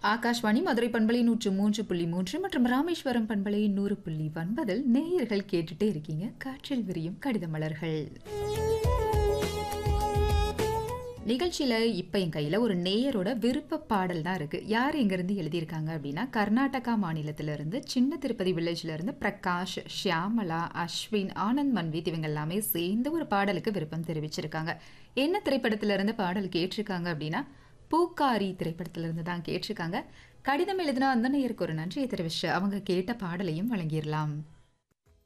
ஆகாஷ்வாணி மதுரை பண்பலை நூற்று மூன்று புள்ளி மூன்று மற்றும் ராமேஸ்வரம் பண்பலை நூறு புள்ளி ஒன்பதில் நேயர்கள் கேட்டுட்டே இருக்கீங்க காற்றில் விரியும் கடித மலர்கள் நிகழ்ச்சியில் இப்போ என் கையில் ஒரு நேயரோட விருப்ப பாடல் தான் இருக்குது யார் எங்கேருந்து எழுதியிருக்காங்க அப்படின்னா கர்நாடகா மாநிலத்திலிருந்து சின்ன திருப்பதி வில்லேஜ்ல இருந்து பிரகாஷ் ஷியாமலா அஸ்வின் ஆனந்த் மன்வித் இவங்க எல்லாமே சேர்ந்து ஒரு பாடலுக்கு விருப்பம் தெரிவிச்சிருக்காங்க என்ன திரைப்படத்துல இருந்து பாடல் கேட்டிருக்காங்க அப்படின்னா பூக்காரி திரைப்படத்துல இருந்து தான் கேட்டிருக்காங்க கடிதம் எழுதினா அந்த நேயருக்கு ஒரு நன்றியை தெரிவிச்சு அவங்க கேட்ட பாடலையும் வழங்கிடலாம்